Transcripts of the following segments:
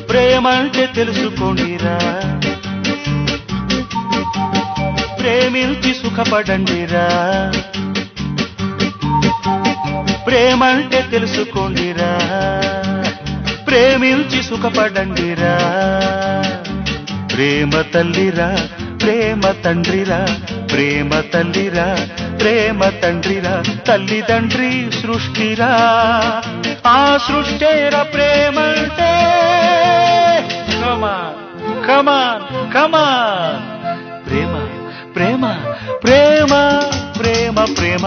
ప్రేమంటే తెలుసుకోండిరా ప్రేమించి సుఖపడండిరా ప్రేమంటే తెలుసుకోండిరా ప్రేమించి సుఖపడండిరా ప్రేమ తల్లిరా ప్రేమ తండ్రిరా ప్రేమ తల్లిరా ప్రేమ తండ్రిరా తల్లిదండ్రి సృష్టిరా ఆ సృష్టేర ప్రేమంటే కమాన్ కమాన్ కమాన్ ప్రేమ ప్రేమ ప్రేమ ప్రేమ ప్రేమ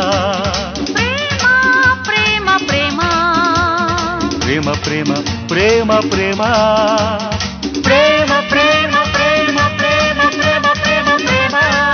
ప్రేమ ప్రేమ ప్రేమ ప్రేమ ప్రేమ ప్రేమ ప్రేమ ప్రేమ ప్రేమ ప్రేమ ప్రేమ ప్రేమ ప్రేమ ప్రేమ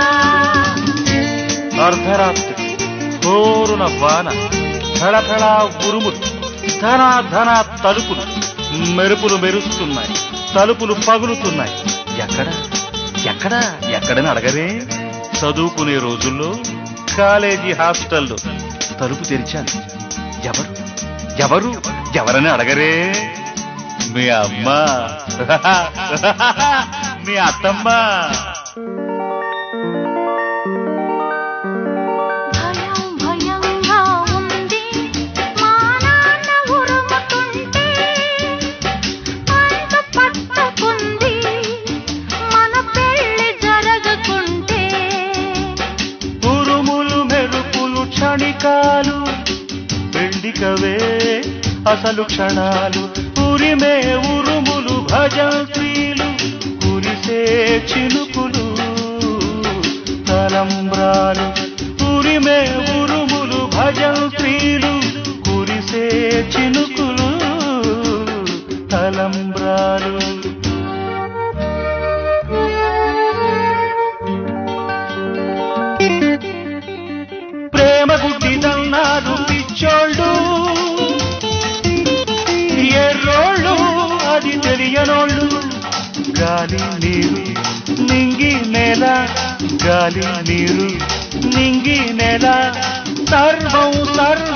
అర్ధరాత్రి హోరున వాన ధళధళ ఉరుములు ధన ధన తలుపులు మెరుపులు మెరుస్తున్నాయి తలుపులు పగులుతున్నాయి ఎక్కడ ఎక్కడ ఎక్కడని అడగరే చదువుకునే రోజుల్లో కాలేజీ హాస్టల్లో తలుపు తెరిచాను ఎవరు ఎవరు ఎవరని అడగరే మీ అమ్మ మీ అత్తమ్మ భయం భయంగా ఉంది మా నాన్న ఉరుముతుంటే అంత పట్టుకుంది మన పెళ్లి జరగకుంటే ఉరుములు మెరుపులు క్షణికాలు పెండికవే అసలు క్షణాలు ఉరిమే ఉరుములు భజంత్రీలు కురిసే చినుకులు తలంబ్రాలు ఉరిమే ఉరుములు భజంత్రీలు కురిసే చినుకులు తలంబ్రాలు ప్రేమ గుడ్డిదన్నాడు పిచ్చోళ్ళు ఎర్రోళ్ళు అది తెలియనోళ్ళు గాలి నీరు నింగి నేల గాలి నీరు నింగి నేల సర్వం సర్వం